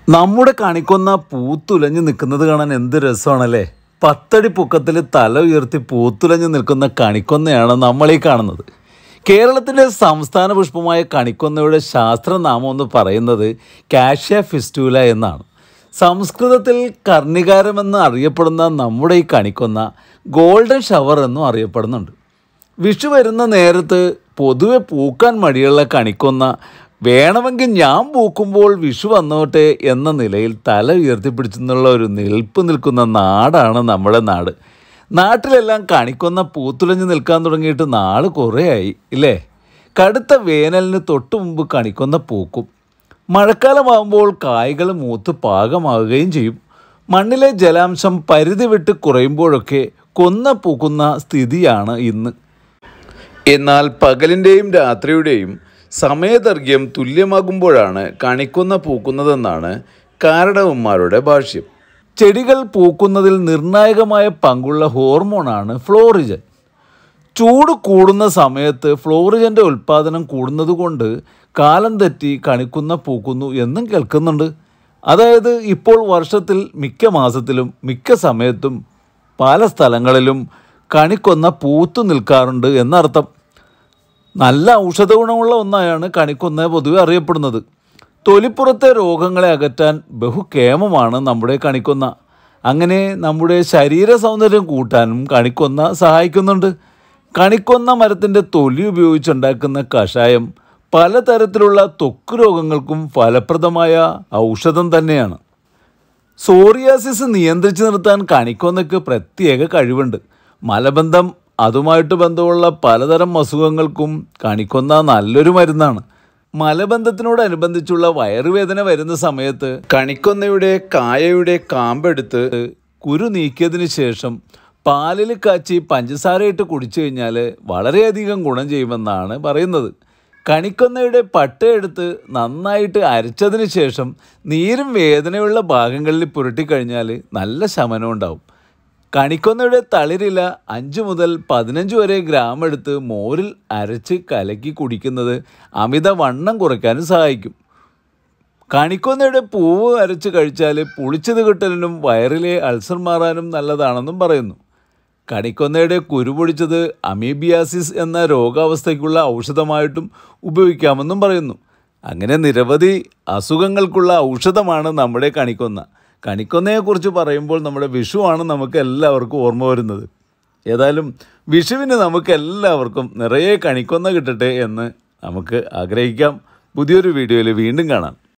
നമ്മുടെ കണിക്കൊന്ന പൂത്തുലഞ്ഞ് നിൽക്കുന്നത് കാണാൻ എന്ത് രസമാണല്ലേ പത്തടി പൊക്കത്തിൽ തല ഉയർത്തി പൂത്തുലഞ്ഞ് നിൽക്കുന്ന കണിക്കൊന്നയാണ് നമ്മൾ ഈ കാണുന്നത് കേരളത്തിൻ്റെ സംസ്ഥാന പുഷ്പമായ കണിക്കൊന്നയുടെ ശാസ്ത്രനാമം എന്ന് പറയുന്നത് കാഷ്യ ഫിസ്റ്റൂല എന്നാണ് സംസ്കൃതത്തിൽ കർണികാരമെന്ന് അറിയപ്പെടുന്ന നമ്മുടെ ഈ കണിക്കൊന്ന ഗോൾഡൻ ഷവർ എന്നും അറിയപ്പെടുന്നുണ്ട് വിഷു വരുന്ന നേരത്ത് പൊതുവെ പൂക്കാൻ മടിയുള്ള കണിക്കൊന്ന വേണമെങ്കിൽ ഞാൻ പൂക്കുമ്പോൾ വിഷു വന്നോട്ടെ എന്ന നിലയിൽ തല ഉയർത്തിപ്പിടിച്ചെന്നുള്ള ഒരു നിൽപ്പ് നിൽക്കുന്ന നാടാണ് നമ്മുടെ നാട് നാട്ടിലെല്ലാം കണിക്കൊന്ന പൂത്തുലഞ്ഞ് നിൽക്കാൻ തുടങ്ങിയിട്ട് നാള് കുറേയായി ഇല്ലേ കടുത്ത വേനലിന് തൊട്ടു മുമ്പ് കണിക്കൊന്ന പൂക്കും മഴക്കാലമാകുമ്പോൾ കായ്കൾ മൂത്ത് പാകമാവുകയും ചെയ്യും മണ്ണിലെ ജലാംശം പരിധി വിട്ട് കുറയുമ്പോഴൊക്കെ കൊന്ന പൂക്കുന്ന സ്ഥിതിയാണ് ഇന്ന് എന്നാൽ പകലിൻ്റെയും രാത്രിയുടെയും സമയദൈർഘ്യം തുല്യമാകുമ്പോഴാണ് കണിക്കൊന്ന പൂക്കുന്നതെന്നാണ് കാരണവന്മാരുടെ ഭാഷ്യം ചെടികൾ പൂക്കുന്നതിൽ നിർണായകമായ പങ്കുള്ള ഹോർമോണാണ് ഫ്ലോറിജൻ ചൂട് കൂടുന്ന സമയത്ത് ഫ്ലോറിജൻ്റെ ഉൽപ്പാദനം കൂടുന്നത് കൊണ്ട് കാലം തെറ്റി കണിക്കുന്ന പൂക്കുന്നു എന്നും കേൾക്കുന്നുണ്ട് അതായത് ഇപ്പോൾ വർഷത്തിൽ മിക്ക മാസത്തിലും മിക്ക സമയത്തും പല സ്ഥലങ്ങളിലും കണിക്കൊന്ന പൂത്തു നിൽക്കാറുണ്ട് എന്നർത്ഥം നല്ല ഔഷധ ഗുണമുള്ള ഒന്നായാണ് കണിക്കൊന്ന പൊതുവെ അറിയപ്പെടുന്നത് തൊലിപ്പുറത്തെ രോഗങ്ങളെ അകറ്റാൻ ബഹുക്കേമമാണ് നമ്മുടെ കണിക്കൊന്ന അങ്ങനെ നമ്മുടെ ശരീര സൗന്ദര്യം കൂട്ടാനും കണിക്കൊന്ന സഹായിക്കുന്നുണ്ട് കണിക്കൊന്ന മരത്തിൻ്റെ തൊലി ഉപയോഗിച്ചുണ്ടാക്കുന്ന കഷായം പലതരത്തിലുള്ള ത്വക്ക് രോഗങ്ങൾക്കും ഫലപ്രദമായ ഔഷധം തന്നെയാണ് സോറിയാസിസ് നിയന്ത്രിച്ചു നിർത്താൻ കണിക്കൊന്നയ്ക്ക് പ്രത്യേക കഴിവുണ്ട് മലബന്ധം അതുമായിട്ട് ബന്ധമുള്ള പലതരം അസുഖങ്ങൾക്കും കണിക്കൊന്ന നല്ലൊരു മരുന്നാണ് മലബന്ധത്തിനോടനുബന്ധിച്ചുള്ള വയറുവേദന വരുന്ന സമയത്ത് കണിക്കൊന്നയുടെ കായയുടെ കാമ്പെടുത്ത് കുരു നീക്കിയതിന് ശേഷം പാലിൽ കാച്ചി പഞ്ചസാരയിട്ട് കുടിച്ചു കഴിഞ്ഞാൽ വളരെയധികം ഗുണം ചെയ്യുമെന്നാണ് പറയുന്നത് കണിക്കൊന്നയുടെ പട്ടയെടുത്ത് നന്നായിട്ട് അരച്ചതിന് ശേഷം നീരും വേദനയുള്ള ഭാഗങ്ങളിൽ പുരട്ടിക്കഴിഞ്ഞാൽ നല്ല ശമനം ഉണ്ടാവും കണിക്കൊന്നയുടെ തളിരില അഞ്ച് മുതൽ പതിനഞ്ച് വരെ ഗ്രാം എടുത്ത് മോരിൽ അരച്ച് കലക്കി കുടിക്കുന്നത് അമിത വണ്ണം കുറയ്ക്കാനും സഹായിക്കും കണിക്കൊന്നയുടെ പൂവ് അരച്ച് കഴിച്ചാൽ പുളിച്ചത് കിട്ടലിനും വയറിലെ അൾസർ മാറാനും നല്ലതാണെന്നും പറയുന്നു കണിക്കൊന്നയുടെ കുരു പൊടിച്ചത് അമീബിയാസിസ് എന്ന രോഗാവസ്ഥയ്ക്കുള്ള ഔഷധമായിട്ടും ഉപയോഗിക്കാമെന്നും പറയുന്നു അങ്ങനെ നിരവധി അസുഖങ്ങൾക്കുള്ള ഔഷധമാണ് നമ്മുടെ കണിക്കൊന്ന കണിക്കൊന്നയെക്കുറിച്ച് പറയുമ്പോൾ നമ്മുടെ വിഷുവാണ് നമുക്ക് എല്ലാവർക്കും ഓർമ്മ വരുന്നത് ഏതായാലും വിഷുവിന് നമുക്ക് എല്ലാവർക്കും നിറയെ കണിക്കൊന്ന കിട്ടട്ടെ എന്ന് നമുക്ക് ആഗ്രഹിക്കാം പുതിയൊരു വീഡിയോയിൽ വീണ്ടും കാണാം